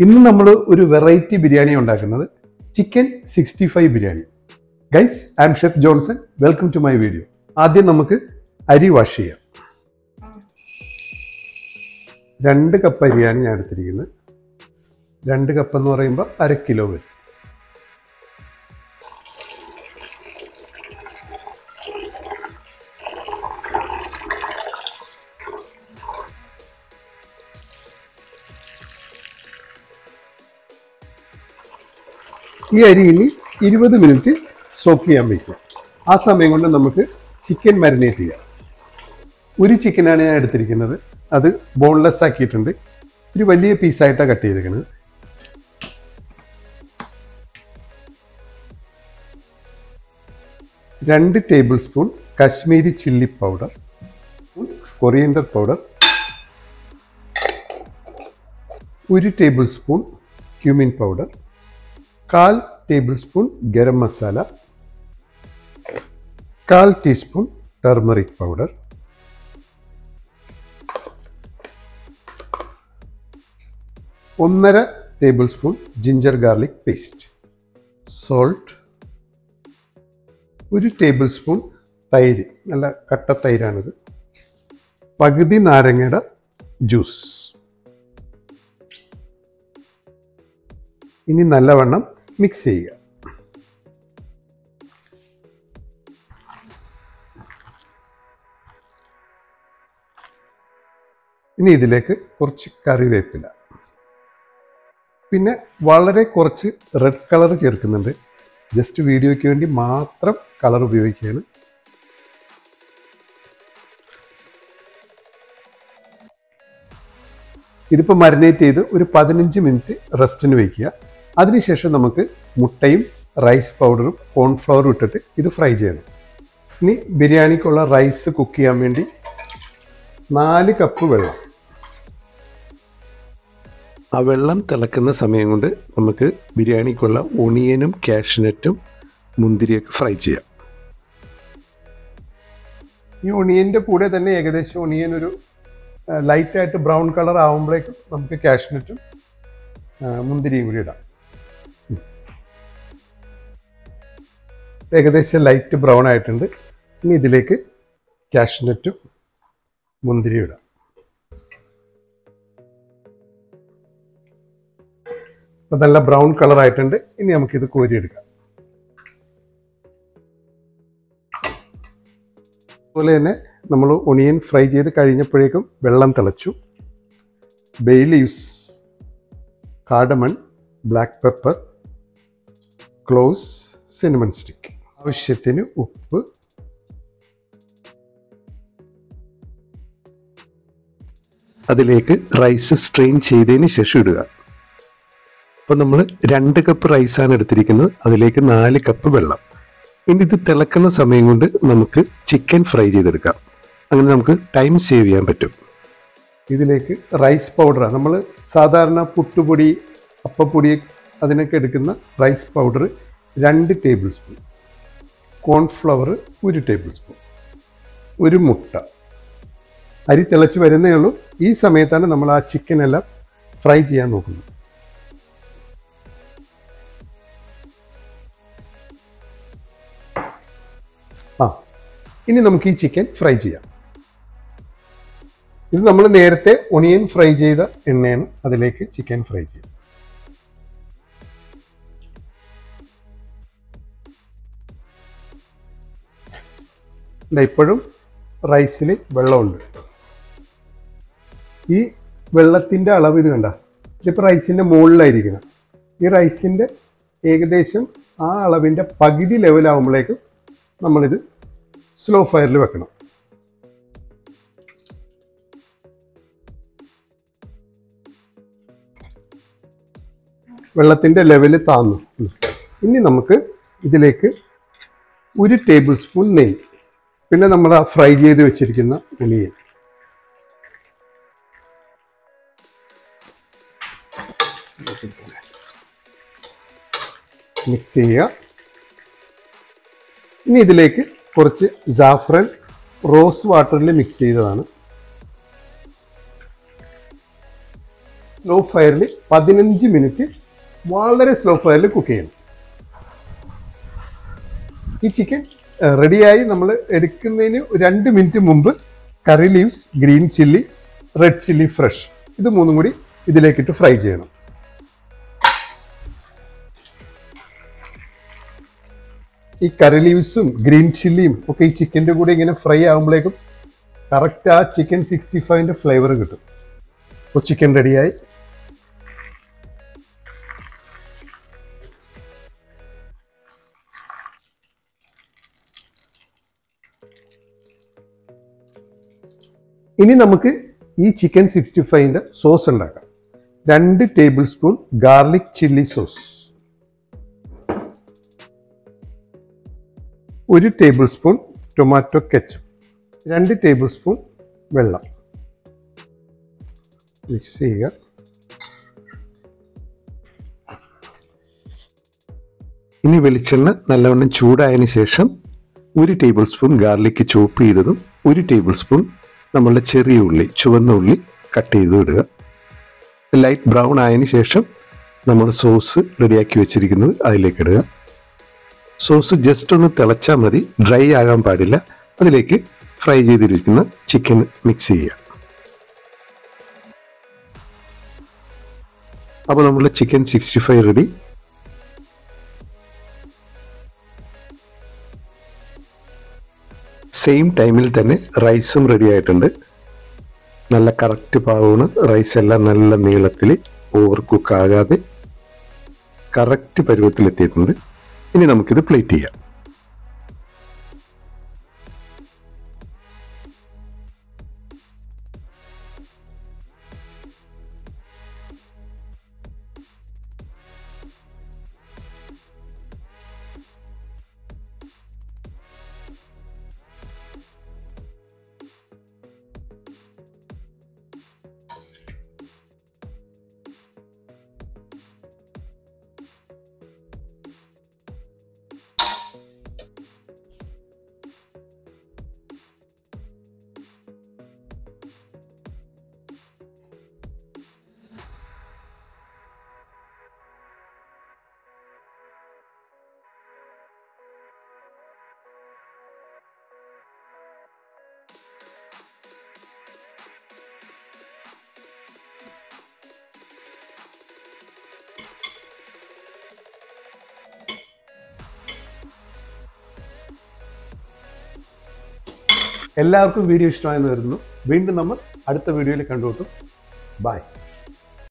ഇന്ന് നമ്മൾ ഒരു വെറൈറ്റി ബിരിയാണി ഉണ്ടാക്കുന്നത് chicken sixty five biryani guys I am chef Johnson welcome to my video ആദ്യം നമുക്ക് അരി വാഷ് ചെയ്യാം രണ്ട് കപ്പ് അരിയാണ് ഞാൻ എടുത്തിരിക്കുന്നത് രണ്ട് കപ്പ് എന്ന് പറയുമ്പോൾ അര കിലോ വരും ഈ അരി ഇനി ഇരുപത് മിനിറ്റ് സോക്ക് ചെയ്യാൻ വയ്ക്കും ആ സമയം കൊണ്ട് നമുക്ക് ചിക്കൻ മാരിനേറ്റ് ചെയ്യാം ഒരു ചിക്കനാണ് ഞാൻ എടുത്തിരിക്കുന്നത് അത് ബോൺലെസ് ആക്കിയിട്ടുണ്ട് ഒരു വലിയ പീസായിട്ടാണ് കട്ട് ചെയ്തിരിക്കുന്നത് രണ്ട് tablespoon Kashmiri chilli powder coriander powder ഒരു ടേബിൾ സ്പൂൺ ക്യൂമിൻ പൗഡർ കാൽ ടേബിൾ സ്പൂൺ ഗരം മസാല കാൽ ടീസ്പൂൺ ടർമറിക് പൗഡർ ഒന്നര tablespoon ginger garlic paste salt ഒരു ടേബിൾ സ്പൂൺ തൈര് നല്ല കട്ട തൈരാണിത് പകുതി നാരങ്ങയുടെ ജ്യൂസ് ഇനി നല്ലവണ്ണം മിക്സ് ചെയ്യുക ഇനി ഇതിലേക്ക് കുറച്ച് കറിവേപ്പില പിന്നെ വളരെ കുറച്ച് റെഡ് കളർ ചേർക്കുന്നുണ്ട് ജസ്റ്റ് വീഡിയോയ്ക്ക് വേണ്ടി മാത്രം കളർ ഉപയോഗിക്കുകയാണ് ഇതിപ്പോൾ മരിനേറ്റ് ചെയ്ത് ഒരു പതിനഞ്ച് മിനിറ്റ് റെസ്റ്റിന് വയ്ക്കുക അതിനുശേഷം നമുക്ക് മുട്ടയും റൈസ് പൗഡറും കോൺഫ്ലവറും ഇട്ടിട്ട് ഇത് ഫ്രൈ ചെയ്യണം ഇനി ബിരിയാണിക്കുള്ള റൈസ് കുക്ക് ചെയ്യാൻ വേണ്ടി നാല് കപ്പ് വെള്ളം ആ വെള്ളം തിളക്കുന്ന സമയം കൊണ്ട് നമുക്ക് ബിരിയാണിക്കുള്ള ഒണിയനും കാഷ്നറ്റും മുന്തിരിയൊക്കെ ഫ്രൈ ചെയ്യാം ഈ ഒണിയൻ്റെ കൂടെ തന്നെ ഏകദേശം ഒണിയൻ ഒരു ലൈറ്റായിട്ട് ബ്രൗൺ കളർ ആകുമ്പോഴേക്കും നമുക്ക് കാഷ്നറ്റും മുന്തിരിയും കൂടി ഇടാം ഏകദേശം ലൈറ്റ് ബ്രൗൺ ആയിട്ടുണ്ട് ഇനി ഇതിലേക്ക് കാഷ്നറ്റും മുന്തിരിയും ഇടാം അപ്പം നല്ല ബ്രൗൺ കളർ ആയിട്ടുണ്ട് ഇനി നമുക്കിത് കോരിയെടുക്കാം അതുപോലെ തന്നെ നമ്മൾ ഒണിയൻ ഫ്രൈ ചെയ്ത് കഴിഞ്ഞപ്പോഴേക്കും വെള്ളം തിളച്ചു bay leaves cardamom black pepper cloves cinnamon stick ആവശ്യത്തിന് ഉപ്പ് അതിലേക്ക് റൈസ് സ്ട്രെയിൻ ചെയ്തതിന് ശേഷം ഇടുക അപ്പോൾ നമ്മൾ രണ്ട് കപ്പ് റൈസാണ് എടുത്തിരിക്കുന്നത് അതിലേക്ക് നാല് കപ്പ് വെള്ളം ഇനി ഇത് തിളക്കുന്ന സമയം കൊണ്ട് നമുക്ക് ചിക്കൻ ഫ്രൈ ചെയ്തെടുക്കാം അങ്ങനെ നമുക്ക് ടൈം സേവ് ചെയ്യാൻ പറ്റും ഇതിലേക്ക് റൈസ് പൗഡറാണ് നമ്മൾ സാധാരണ പുട്ടുപൊടി അപ്പപ്പൊടി അതിനൊക്കെ എടുക്കുന്ന റൈസ് പൗഡർ രണ്ട് ടേബിൾ സ്പൂൺ കോൺഫ്ലവർ ഒരു ടേബിൾ സ്പൂൺ ഒരു മുട്ട അരി തിളച്ച് വരുന്നേ ഉള്ളൂ ഈ സമയത്താണ് നമ്മൾ ആ ചിക്കൻ എല്ലാം ഫ്രൈ ചെയ്യാൻ നോക്കുന്നത് ആ ഇനി നമുക്ക് ഈ ചിക്കൻ ഫ്രൈ ചെയ്യാം ഇത് നമ്മൾ നേരത്തെ ഒണിയൻ ഫ്രൈ ചെയ്ത എണ്ണയാണ് അതിലേക്ക് ചിക്കൻ ഫ്രൈ ചെയ്യാം ഇപ്പോഴും റൈസിൽ വെള്ളമുണ്ട് ഈ വെള്ളത്തിൻ്റെ അളവ് ഇത് കണ്ട ഇതിപ്പോൾ റൈസിൻ്റെ മുകളിലായിരിക്കണം ഈ റൈസിൻ്റെ ഏകദേശം ആ അളവിൻ്റെ പകുതി ലെവലാകുമ്പോഴേക്കും നമ്മളിത് സ്ലോ ഫയറിൽ വെക്കണം വെള്ളത്തിൻ്റെ ലെവൽ താന്നു ഇനി നമുക്ക് ഇതിലേക്ക് ഒരു ടേബിൾ സ്പൂൺ നെയ്യ് പിന്നെ നമ്മൾ ആ ഫ്രൈ ചെയ്ത് വെച്ചിരിക്കുന്ന ഉണിയൻ മിക്സ് ചെയ്യുക ഇനി ഇതിലേക്ക് കുറച്ച് ജാഫ്രൻ റോസ് വാട്ടറിൽ മിക്സ് ചെയ്തതാണ് സ്ലോ ഫയറിൽ പതിനഞ്ച് മിനിറ്റ് വളരെ സ്ലോ ഫയറിൽ കുക്ക് ചെയ്യണം ഈ ചിക്കൻ റെഡിയായി നമ്മൾ എടുക്കുന്നതിന് രണ്ട് മിനിറ്റ് മുമ്പ് curry leaves green chilli red chilli fresh ഇത് മൂന്നും കൂടി ഇതിലേക്കിട്ട് ഫ്രൈ ചെയ്യണം ഈ കറി ലീവ്സും ഗ്രീൻ ചില്ലിയും ഒക്കെ ഈ ചിക്കൻ്റെ കൂടെ ഇങ്ങനെ ഫ്രൈ ആകുമ്പോഴേക്കും കറക്റ്റ് ആ ചിക്കൻ സിക്സ്റ്റി ഫൈവിൻ്റെ ഫ്ലേവർ കിട്ടും അപ്പോൾ ചിക്കൻ റെഡിയായി ഇനി നമുക്ക് ഈ ചിക്കൻ സിക്സ്റ്റി ഫൈവിൻ്റെ സോസ് ഉണ്ടാക്കാം രണ്ട് tablespoon garlic chilli sauce ഒരു ടേബിൾ സ്പൂൺ ടൊമാറ്റോ കെച്ചപ്പ് രണ്ട് ടേബിൾ സ്പൂൺ വെള്ളം മിക്സ് ചെയ്യുക ഇനി വെളിച്ചെണ്ണ നല്ലവണ്ണം ചൂടായതിനു ശേഷം ഒരു ടേബിൾ സ്പൂൺ ഗാർലിക് ചോപ്പ് ചെയ്തതും ഒരു ടേബിൾ സ്പൂൺ നമ്മളുടെ ചെറിയ ഉള്ളി ചുവന്ന ഉള്ളി കട്ട് ചെയ്ത് ഇടുക ലൈറ്റ് ബ്രൗൺ ആയതിനു ശേഷം നമ്മൾ സോസ് റെഡിയാക്കി വെച്ചിരിക്കുന്നത് അതിലേക്ക് ഇടുക സോസ് ജസ്റ്റ് ഒന്ന് തിളച്ചാൽ മതി ഡ്രൈ ആകാൻ പാടില്ല അതിലേക്ക് ഫ്രൈ ചെയ്തിരിക്കുന്ന ചിക്കൻ മിക്സ് ചെയ്യുക അപ്പോൾ നമ്മുടെ chicken sixty five ready same ടൈമിൽ തന്നെ റൈസും റെഡി ആയിട്ടുണ്ട് നല്ല കറക്റ്റ് പാകമാണ് റൈസ് എല്ലാം നല്ല നീളത്തിൽ ഓവർ കുക്ക് ആകാതെ കറക്റ്റ് പരുവത്തിലെത്തിയിട്ടുണ്ട് ഇനി നമുക്കിത് പ്ലേറ്റ് ചെയ്യാം എല്ലാവർക്കും വീഡിയോ ഇഷ്ടമായെന്ന് വരുന്നു വീണ്ടും നമ്മൾ അടുത്ത വീഡിയോയിൽ കണ്ടുമുട്ടും ബൈ